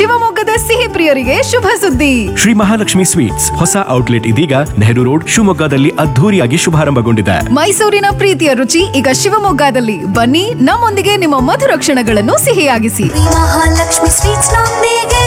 ಶಿವಮೊಗ್ಗದ ಸಿಹಿ ಪ್ರಿಯರಿಗೆ ಶುಭ ಸುದ್ದಿ ಶ್ರೀ ಮಹಾಲಕ್ಷ್ಮಿ ಸ್ವೀಟ್ಸ್ ಹೊಸ ಔಟ್ಲೆಟ್ ಇದೀಗ ನೆಹರು ರೋಡ್ ಶಿವಮೊಗ್ಗದಲ್ಲಿ ಅದ್ಧೂರಿಯಾಗಿ ಶುಭಾರಂಭಗೊಂಡಿದೆ ಮೈಸೂರಿನ ಪ್ರೀತಿಯ ರುಚಿ ಈಗ ಶಿವಮೊಗ್ಗದಲ್ಲಿ ಬನ್ನಿ ನಮ್ಮೊಂದಿಗೆ ನಿಮ್ಮ ಮಧುರ ಕ್ಷಣಗಳನ್ನು ಸಿಹಿಯಾಗಿಸಿ ಮಹಾಲಕ್ಷ್ಮಿ ಸ್ವೀಟ್ಸ್ ನೊಂದಿಗೆ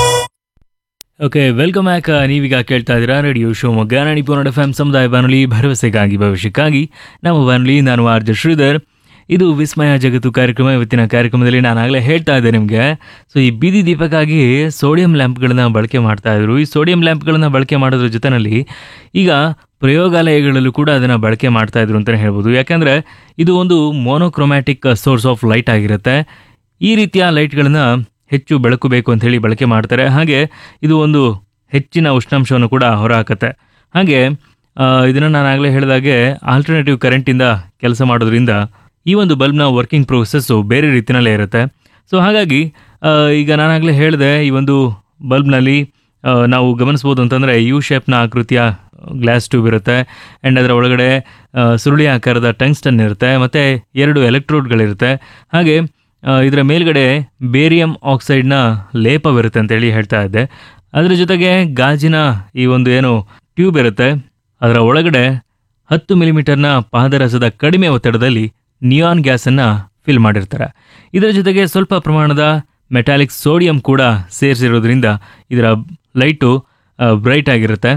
ಓಕೆ ವೆಲ್ಕಮ್ ಬ್ಯಾಕ್ ನೀವೀಗ ಕೇಳ್ತಾ ಇದ್ದೀರಾ radio Shivamogga Nadipura F M ಸಮುದಾಯ ಬಾನುಲಿ ಭರವಸೆಗಾಗಿ ಭವಿಷ್ಯಕ್ಕಾಗಿ ನಮ್ಮ ಬಾನುಲಿ ನಾನು ಆರ್ ಜೆ ಶ್ರೀಧರ್ ಇದು ವಿಸ್ಮಯ ಜಗತ್ತು ಕಾರ್ಯಕ್ರಮ ಇವತ್ತಿನ ಕಾರ್ಯಕ್ರಮದಲ್ಲಿ ನಾನು ಆಗಲೇ ಹೇಳ್ತಾ ಇದ್ದೆ ನಿಮಗೆ ಸೊ ಈ ಬೀದಿ ದೀಪಕ್ಕಾಗಿ ಸೋಡಿಯಂ ಲ್ಯಾಂಪ್ಗಳನ್ನ ಬಳಕೆ ಮಾಡ್ತಾ ಇದ್ರು ಈ ಸೋಡಿಯಂ ಲ್ಯಾಂಪ್ಗಳನ್ನ ಬಳಕೆ ಮಾಡೋದ್ರ ಜೊತೆಯಲ್ಲಿ ಈಗ ಪ್ರಯೋಗಾಲಯಗಳಲ್ಲೂ ಕೂಡ ಅದನ್ನು ಬಳಕೆ ಮಾಡ್ತಾ ಇದ್ರು ಅಂತಲೇ ಹೇಳ್ಬೋದು ಯಾಕಂದರೆ ಇದು ಒಂದು ಮೋನೋಕ್ರೊಮ್ಯಾಟಿಕ್ ಸೋರ್ಸ್ ಆಫ್ ಲೈಟ್ ಆಗಿರುತ್ತೆ ಈ ರೀತಿಯ ಲೈಟ್ಗಳನ್ನ ಹೆಚ್ಚು ಬೆಳಕು ಬೇಕು ಅಂತ ಹೇಳಿ ಬಳಕೆ ಮಾಡ್ತಾರೆ ಹಾಗೆ ಇದು ಒಂದು ಹೆಚ್ಚಿನ ಉಷ್ಣಾಂಶವನ್ನು ಕೂಡ ಹೊರಹಾಕತ್ತೆ ಹಾಗೆ ಇದನ್ನು ನಾನು ಆಗಲೇ ಹೇಳಿದಾಗೆ ಆಲ್ಟರ್ನೇಟಿವ್ ಕರೆಂಟಿಂದ ಕೆಲಸ ಮಾಡೋದ್ರಿಂದ ಈ ಒಂದು ಬಲ್ಬ್ನ ವರ್ಕಿಂಗ್ ಪ್ರೋಸೆಸ್ಸು ಬೇರೆ ರೀತಿಯಲ್ಲೇ ಇರುತ್ತೆ ಸೊ ಹಾಗಾಗಿ ಆ, ಈಗ ನಾನಾಗಲೇ ಹೇಳಿದೆ ಈ ಒಂದು ಬಲ್ಬ್ನಲ್ಲಿ ಆ, ನಾವು ಗಮನಿಸ್ಬೋದು ಅಂತಂದರೆ ಯು ಶೇಪ್ನ ಆಕೃತಿಯ ಗ್ಲಾಸ್ ಟ್ಯೂಬ್ ಇರುತ್ತೆ ಆ್ಯಂಡ್ ಅದರ ಒಳಗಡೆ ಆ, ಸುರುಳಿ ಆಕಾರದ ಟಂಗ್ಸ್ಟನ್ ಇರುತ್ತೆ ಮತ್ತು ಎರಡು ಎಲೆಕ್ಟ್ರೋಡ್ಗಳಿರುತ್ತೆ ಹಾಗೆ ಆ, ಇದರ ಮೇಲ್ಗಡೆ ಬೇರಿಯಂ ಆಕ್ಸೈಡ್ನ ಲೇಪವಿರುತ್ತೆ ಅಂತೇಳಿ ಹೇಳ್ತಾ ಇದ್ದೆ ಅದರ ಜೊತೆಗೆ ಗಾಜಿನ ಈ ಒಂದು ಏನು ಟ್ಯೂಬ್ ಇರುತ್ತೆ ಅದರ ಒಳಗಡೆ ಹತ್ತು ಮಿಲಿಮೀಟರ್ನ ಪಾದರಸದ ಕಡಿಮೆ ಒತ್ತಡದಲ್ಲಿ ನಿಯಾನ್ ಗ್ಯಾಸನ್ನು ಫಿಲ್ ಮಾಡಿರ್ತಾರೆ ಇದರ ಜೊತೆಗೆ ಸ್ವಲ್ಪ ಪ್ರಮಾಣದ ಮೆಟಾಲಿಕ್ ಸೋಡಿಯಂ ಕೂಡ ಸೇರಿಸಿರೋದ್ರಿಂದ ಇದರ ಲೈಟು ಬ್ರೈಟ್ ಆಗಿರುತ್ತೆ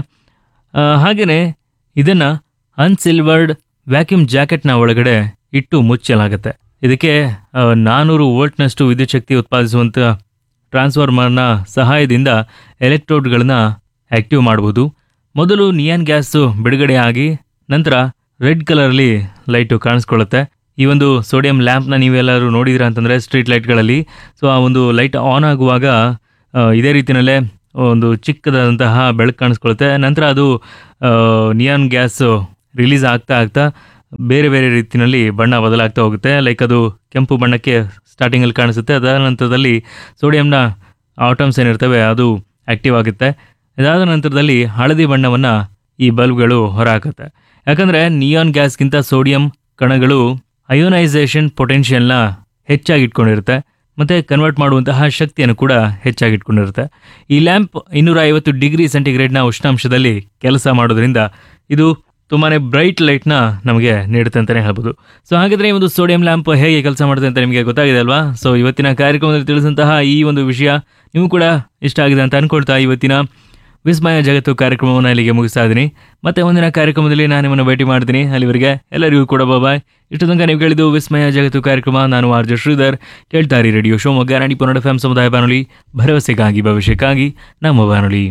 ಹಾಗೆಯೇ ಇದನ್ನು ಅನ್ಸಿಲ್ವರ್ಡ್ ವ್ಯಾಕ್ಯೂಮ್ ಜಾಕೆಟ್ನ ಒಳಗಡೆ ಇಟ್ಟು ಮುಚ್ಚಲಾಗುತ್ತೆ ಇದಕ್ಕೆ ಆ, ನಾನೂರು ವೋಲ್ಟ್ನಷ್ಟು ವಿದ್ಯುತ್ ಶಕ್ತಿ ಉತ್ಪಾದಿಸುವಂಥ ಟ್ರಾನ್ಸ್ಫಾರ್ಮರ್ನ ಸಹಾಯದಿಂದ ಎಲೆಕ್ಟ್ರೋಡ್ಗಳನ್ನ ಆಕ್ಟಿವ್ ಮಾಡ್ಬೋದು ಮೊದಲು ನಿಯಾನ್ ಗ್ಯಾಸು ಬಿಡುಗಡೆ ಆಗಿ ನಂತರ ರೆಡ್ ಕಲರ್ಲಿ ಲೈಟು ಕಾಣಿಸ್ಕೊಳ್ಳುತ್ತೆ ಈ ಒಂದು ಸೋಡಿಯಂ ಲ್ಯಾಂಪ್ನ ನೀವೆಲ್ಲರೂ ನೋಡಿದಿರ ಅಂತಂದರೆ ಸ್ಟ್ರೀಟ್ ಲೈಟ್ಗಳಲ್ಲಿ ಸೊ ಆ ಒಂದು ಲೈಟ್ ಆನ್ ಆಗುವಾಗ ಆ, ಇದೇ ರೀತಿಯಲ್ಲೇ ಒಂದು ಚಿಕ್ಕದಾದಂತಹ ಬೆಳಕು ಕಾಣಿಸ್ಕೊಳ್ಳುತ್ತೆ ನಂತರ ಅದು ನಿಯಾನ್ ಗ್ಯಾಸು ರಿಲೀಸ್ ಆಗ್ತಾ ಆಗ್ತಾ ಬೇರೆ ಬೇರೆ ರೀತಿಯಲ್ಲಿ ಬಣ್ಣ ಬದಲಾಗ್ತಾ ಹೋಗುತ್ತೆ ಲೈಕ್ ಅದು ಕೆಂಪು ಬಣ್ಣಕ್ಕೆ ಸ್ಟಾರ್ಟಿಂಗಲ್ಲಿ ಕಾಣಿಸುತ್ತೆ ಅದಾದ ನಂತರದಲ್ಲಿ ಸೋಡಿಯಂನ ಆಟಮ್ಸ್ ಏನಿರ್ತವೆ ಅದು ಆಕ್ಟಿವ್ ಆಗುತ್ತೆ ಇದಾದ ನಂತರದಲ್ಲಿ ಹಳದಿ ಬಣ್ಣವನ್ನು ಈ ಬಲ್ಬ್ಗಳು ಹೊರಹಾಕುತ್ತೆ ಯಾಕಂದರೆ ನಿಯಾನ್ ಗ್ಯಾಸ್ಗಿಂತ ಸೋಡಿಯಂ ಕಣಗಳು ಅಯೋನೈಸೇಷನ್ ಪೊಟೆನ್ಷಿಯಲ್ನ ಹೆಚ್ಚಾಗಿ ಇಟ್ಕೊಂಡಿರುತ್ತೆ ಮತ್ತು ಕನ್ವರ್ಟ್ ಮಾಡುವಂತಹ ಶಕ್ತಿಯನ್ನು ಕೂಡ ಹೆಚ್ಚಾಗಿ ಇಟ್ಕೊಂಡಿರುತ್ತೆ ಈ ಲ್ಯಾಂಪ್ ಇನ್ನೂರ ಐವತ್ತು ಡಿಗ್ರಿ ಸೆಂಟಿಗ್ರೇಡ್ನ ಉಷ್ಣಾಂಶದಲ್ಲಿ ಕೆಲಸ ಮಾಡೋದ್ರಿಂದ ಇದು ತುಂಬಾ ಬ್ರೈಟ್ ಲೈಟ್ನ ನಮಗೆ ನೀಡುತ್ತೆ ಅಂತಲೇ ಹೇಳ್ಬೋದು ಸೊ ಹಾಗಾದರೆ ಈ ಒಂದು ಸೋಡಿಯಂ ಲ್ಯಾಂಪ್ ಹೇಗೆ ಕೆಲಸ ಮಾಡುತ್ತೆ ಅಂತ ನಿಮಗೆ ಗೊತ್ತಾಗಿದೆ ಅಲ್ವಾ ಸೊ ಇವತ್ತಿನ ಕಾರ್ಯಕ್ರಮದಲ್ಲಿ ತಿಳಿಸಿದಂತಹ ಈ ಒಂದು ವಿಷಯ ನೀವು ಕೂಡ ಇಷ್ಟ ಆಗಿದೆ ಅಂತ ಅನ್ಕೊಳ್ತಾ ಇವತ್ತಿನ ವಿಸ್ಮಯ ಜಗತ್ತು ಕಾರ್ಯಕ್ರಮವನ್ನು ಇಲ್ಲಿಗೆ ಮುಗಿಸ್ತಾ ಇದ್ದೀನಿ ಮತ್ತೆ ಮುಂದಿನ ಕಾರ್ಯಕ್ರಮದಲ್ಲಿ ನಾನು ನಿಮ್ಮನ್ನು ಭೇಟಿ ಮಾಡ್ತೀನಿ ಅಲ್ಲಿವರೆಗೆ ಎಲ್ಲರಿಗೂ ಕೂಡ ಬಾಯ್ ಇಷ್ಟು ತನಕ ನೀವು ಕೇಳಿದ್ದು ವಿಸ್ಮಯ ಜಗತ್ತು ಕಾರ್ಯಕ್ರಮ ನಾನು ಆರ್ ಜೆ ಶ್ರೀಧರ್ ಕೇಳ್ತಾರಿ ರೇಡಿಯೋ ಶಿವಮೊಗ್ಗ ನಾಡಿ ಪುನಡ ಎಫ್ ಸಮುದಾಯ ಬಾನುಲಿ ಭರವಸೆಗಾಗಿ ಭವಿಷ್ಯಕ್ಕಾಗಿ ನಮ್ಮ ಬಾನುಲಿ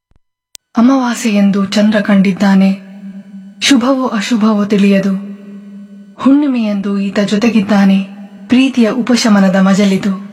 ಅಮಾವಾಸ್ಯೆ ಎಂದು ಚಂದ್ರ ಕಂಡಿದ್ದಾನೆ ಶುಭವೋ ಅಶುಭವೋ ತಿಳಿಯದು ಹುಣ್ಣಿಮೆಯೆಂದು ಈತ ಜೊತೆಗಿದ್ದಾನೆ ಪ್ರೀತಿಯ ಉಪಶಮನದ ಮಜಲಿದು